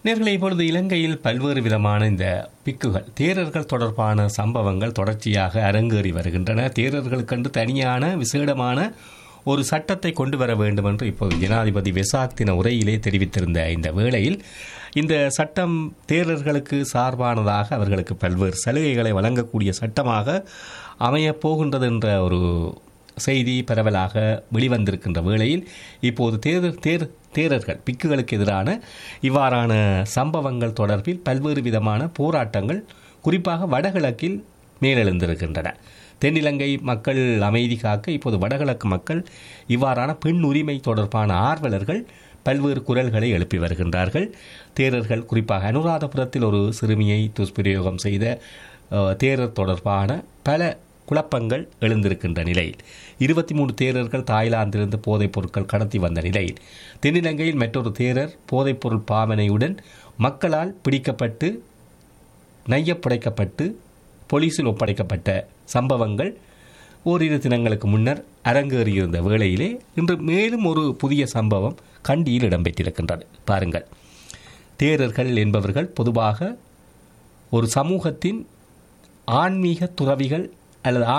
நேர்களை இப்பொழுது இலங்கையில் பல்வேறு விதமான இந்த பிக்குகள் தேரர்கள் தொடர்பான சம்பவங்கள் தொடர்ச்சியாக அரங்கேறி வருகின்றன தேரர்களுக்கென்று தனியான விசேடமான ஒரு சட்டத்தை கொண்டு வர வேண்டும் என்று இப்போது ஜனாதிபதி வெசாக் தின உரையிலே தெரிவித்திருந்த இந்த வேளையில் இந்த சட்டம் தேரர்களுக்கு சார்பானதாக அவர்களுக்கு பல்வேறு சலுகைகளை வழங்கக்கூடிய சட்டமாக அமையப் போகின்றது என்ற ஒரு செய்தி பரவலாக வெளிவந்திருக்கின்ற வேளையில் இப்போது தேர்தல் தேர் தேரர்கள் பிக்குகளுக்கு எதிரான இவ்வாறான சம்பவங்கள் தொடர்பில் பல்வேறு விதமான போராட்டங்கள் குறிப்பாக வடகிழக்கில் மேலெழுந்திருக்கின்றன தென்னிலங்கை மக்கள் அமைதி காக்க இப்போது வடகிழக்கு மக்கள் இவ்வாறான பெண் உரிமை தொடர்பான ஆர்வலர்கள் பல்வேறு குரல்களை எழுப்பி வருகின்றார்கள் தேரர்கள் குறிப்பாக அனுராதபுரத்தில் ஒரு சிறுமியை துஷ்பிரயோகம் செய்த அஹ், தேரர் தொடர்பான பல குழப்பங்கள் எழுந்திருக்கின்ற நிலையில் இருபத்தி மூணு தேரர்கள் தாய்லாந்திலிருந்து போதைப் பொருட்கள் கடத்தி வந்த நிலையில் தென்னிலங்கையில் மற்றொரு தேரர் போதைப்பொருள் பாவனையுடன் மக்களால் பிடிக்கப்பட்டு நையப்புடைக்கப்பட்டு போலீசில் ஒப்படைக்கப்பட்ட சம்பவங்கள் ஓரிரு தினங்களுக்கு முன்னர் அரங்கேறியிருந்த வேளையிலே இன்று மேலும் ஒரு புதிய சம்பவம் கண்டியில் இடம்பெற்றிருக்கின்றது பாருங்கள் தேரர்கள் என்பவர்கள் பொதுவாக ஒரு சமூகத்தின் ஆன்மீக துறவிகள் அல்லது